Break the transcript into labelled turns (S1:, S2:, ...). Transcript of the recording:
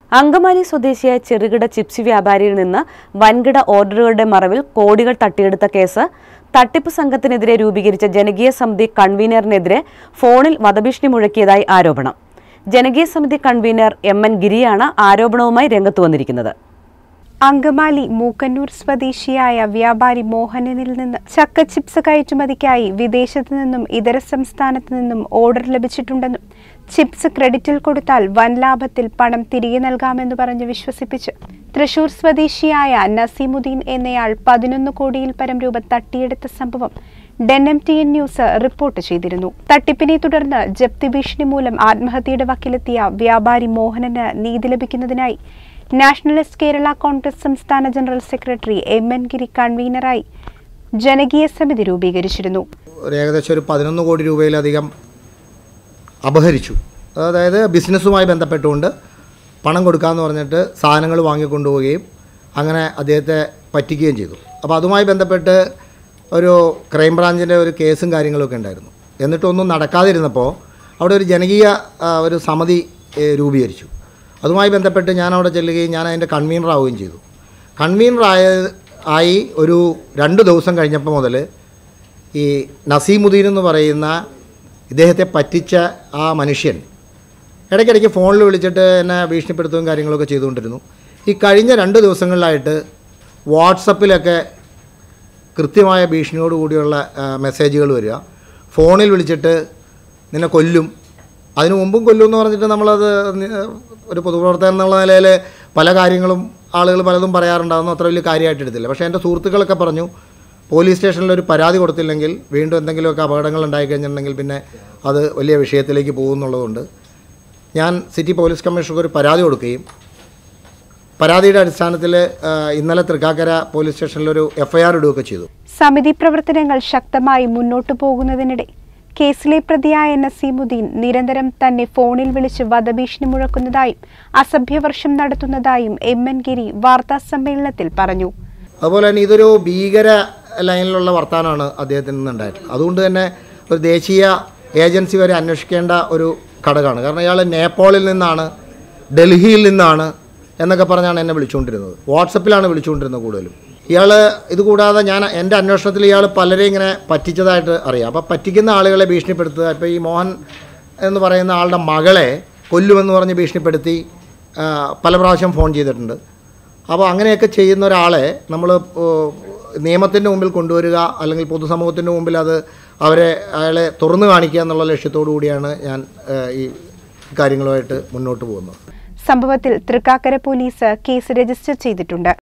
S1: അങ്കമാലി സ്വദേശിയായ ചെറുകിട ചിപ്സ് വ്യാപാരിയിൽ നിന്ന് വൻകിട ഓർഡറുകളുടെ മറവിൽ കോടികൾ തട്ടിയെടുത്ത കേസ് തട്ടിപ്പ് സംഘത്തിനെതിരെ രൂപീകരിച്ച ജനകീയ സമിതി കൺവീനറിനെതിരെ ഫോണിൽ വധഭീഷണി മുഴക്കിയതായി ആരോപണം ജനകീയ സമിതി കൺവീനർ എം എൻ ഗിരിയാണ് ആരോപണവുമായി രംഗത്ത് വന്നിരിക്കുന്നത്
S2: അങ്കമാലി മൂക്കന്നൂർ സ്വദേശിയായ വ്യാപാരി മോഹനനിൽ നിന്ന് ചക്ക ചിപ്സ് കയറ്റുമതിക്കായി വിദേശത്തു നിന്നും ഇതര സംസ്ഥാനത്തു നിന്നും ഓർഡർ ലഭിച്ചിട്ടുണ്ടെന്നും ചിപ്സ് ക്രെഡിറ്റിൽ കൊടുത്താൽ വൻ ലാഭത്തിൽ പണം തിരികെ നൽകാമെന്ന് പറഞ്ഞ് വിശ്വസിപ്പിച്ച് തൃശൂർ സ്വദേശിയായ നസീമുദ്ദീൻ എന്നയാൾ പതിനൊന്ന് കോടിയിൽ പരം രൂപ തട്ടിയെടുത്ത സംഭവം den M T N news report ചെയ്തിരുന്നു തട്ടിപ്പിനെ തുടർന്ന് ജപ്തി ഭീഷണി മൂലം ആത്മഹത്യയുടെ വക്കിലെത്തിയ വ്യാപാരി മോഹനന് നീതി ലഭിക്കുന്നതിനായി നാഷണലിസ്റ്റ് കേരള കോൺഗ്രസ് സംസ്ഥാന general secretary M N Giri കൺവീനറായി ജനകീയ സമിതി രൂപീകരിച്ചിരുന്നു
S3: ഒരു ഏകദേശം ഒരു പതിനൊന്ന് കോടി രൂപയിലധികം അപഹരിച്ചു അതായത് ബിസിനസ്സുമായി ബന്ധപ്പെട്ടുകൊണ്ട് പണം കൊടുക്കാമെന്ന് പറഞ്ഞിട്ട് സാധനങ്ങൾ വാങ്ങിക്കൊണ്ടുപോവുകയും അങ്ങനെ അദ്ദേഹത്തെ പറ്റിക്കുകയും ചെയ്തു അപ്പോൾ അതുമായി ബന്ധപ്പെട്ട് ഒരു ക്രൈംബ്രാഞ്ചിൻ്റെ ഒരു കേസും കാര്യങ്ങളൊക്കെ ഉണ്ടായിരുന്നു എന്നിട്ടൊന്നും നടക്കാതിരുന്നപ്പോൾ അവിടെ ഒരു ജനകീയ ആ, ഒരു സമിതി ഏ, രൂപീകരിച്ചു അതുമായി ബന്ധപ്പെട്ട് ഞാൻ അവിടെ ചെല്ലുകയും ഞാൻ അതിൻ്റെ കൺവീനറാവുകയും ചെയ്തു കൺവീനറായ ആയി ഒരു രണ്ട് ദിവസം കഴിഞ്ഞപ്പോൾ മുതൽ ഈ നസീമുദ്ദീൻ എന്ന് പറയുന്ന ഇദ്ദേഹത്തെ പറ്റിച്ച ആ മനുഷ്യൻ ഇടയ്ക്കിടയ്ക്ക് ഫോണിൽ വിളിച്ചിട്ട് എന്നെ ഭീഷണിപ്പെടുത്തുകയും കാര്യങ്ങളൊക്കെ ചെയ്തുകൊണ്ടിരുന്നു ഈ കഴിഞ്ഞ രണ്ട് ദിവസങ്ങളിലായിട്ട് വാട്സപ്പിലൊക്കെ കൃത്യമായ ഭീഷണിയോട് കൂടിയുള്ള മെസ്സേജുകൾ വരിക ഫോണിൽ വിളിച്ചിട്ട് നിന്നെ കൊല്ലും അതിനു മുമ്പും കൊല്ലും എന്ന് പറഞ്ഞിട്ട് നമ്മളത് നി- ഒരു പൊതുപ്രവർത്തകൻ എന്നുള്ള നിലയിൽ പല കാര്യങ്ങളും ആളുകൾ പലതും പറയാറുണ്ടാകുന്നു അത്ര വലിയ കാര്യമായിട്ട് എടുത്തില്ല പക്ഷേ എൻ്റെ സുഹൃത്തുക്കളൊക്കെ പറഞ്ഞു പോലീസ് സ്റ്റേഷനിൽ ഒരു പരാതി കൊടുത്തില്ലെങ്കിൽ വീണ്ടും എന്തെങ്കിലുമൊക്കെ അപകടങ്ങൾ ഉണ്ടായിക്കഴിഞ്ഞിട്ടുണ്ടെങ്കിൽ പിന്നെ അത് വലിയ വിഷയത്തിലേക്ക് പോകുന്നുള്ളതുകൊണ്ട് ഞാൻ സിറ്റി പോലീസ് കമ്മീഷണർക്ക് ഒരു പരാതി കൊടുക്കുകയും പരാതിയുടെ അടിസ്ഥാനത്തിൽ ആ, ഇന്നലെ തൃക്കാക്കര പോലീസ് സ്റ്റേഷനിൽ ഒരു എഫ് ഐ ആർ ഇടുകയൊക്കെ ചെയ്തു
S2: സമിതി പ്രവർത്തനങ്ങൾ ശക്തമായി മുന്നോട്ടു പോകുന്നതിനിടെ കേസിലെ പ്രതിയായ നസീമുദ്ദീൻ നിരന്തരം തന്നെ ഫോണിൽ വിളിച്ച് വധഭീഷണി മുഴക്കുന്നതായും അസഭ്യവർഷം നടത്തുന്നതായും എം എൻ ഗിരി വാർത്താ സമ്മേളനത്തിൽ പറഞ്ഞു
S3: അതുപോലെ തന്നെ ഇതൊരു ഭീകര ലൈനിലുള്ള വർത്തമാനമാണ് അദ്ദേഹത്തിൽ നിന്നുണ്ടായിട്ടുള്ളത് അതുകൊണ്ട് തന്നെ ഒരു ദേശീയ ഏജൻസി വരെ അന്വേഷിക്കേണ്ട ഒരു ഘടകമാണ് കാരണം ഇയാൾ നേപ്പാളിൽ നിന്നാണ് ഡൽഹിയിൽ നിന്നാണ് എന്നൊക്കെ പറഞ്ഞാണ് എന്നെ വിളിച്ചുകൊണ്ടിരുന്നത് വാട്സപ്പിലാണ് വിളിച്ചുകൊണ്ടിരുന്നത് കൂടുതലും ഇയാൾ ഇത് കൂടാതെ ഞാൻ എൻ്റെ അന്വേഷണത്തിൽ ഇയാൾ പലരെയും ഇങ്ങനെ പറ്റിച്ചതായിട്ട് അറിയാം അപ്പോൾ പറ്റിക്കുന്ന ആളുകളെ ഭീഷണിപ്പെടുത്തുക ഇപ്പോൾ ഈ മോഹൻ എന്ന് പറയുന്ന ആളുടെ മകളെ കൊല്ലുമെന്ന് പറഞ്ഞ് ഭീഷണിപ്പെടുത്തി ആ, പല പ്രാവശ്യം ഫോൺ ചെയ്തിട്ടുണ്ട് അപ്പോൾ അങ്ങനെയൊക്കെ ചെയ്യുന്ന ഒരാളെ നമ്മൾ നിയമത്തിൻ്റെ മുമ്പിൽ കൊണ്ടുവരിക അല്ലെങ്കിൽ പൊതുസമൂഹത്തിൻ്റെ മുമ്പിൽ അത് അവരെ അയാളെ തുറന്നു കാണിക്കുക എന്നുള്ള ലക്ഷ്യത്തോടു കൂടിയാണ് ഞാൻ ഏഹ്, ഈ കാര്യങ്ങളുമായിട്ട് മുന്നോട്ട് പോകുന്നത്
S2: സംഭവത്തിൽ തൃക്കാക്കര പോലീസ് കേസ് രജിസ്റ്റർ ചെയ്തിട്ടുണ്ട്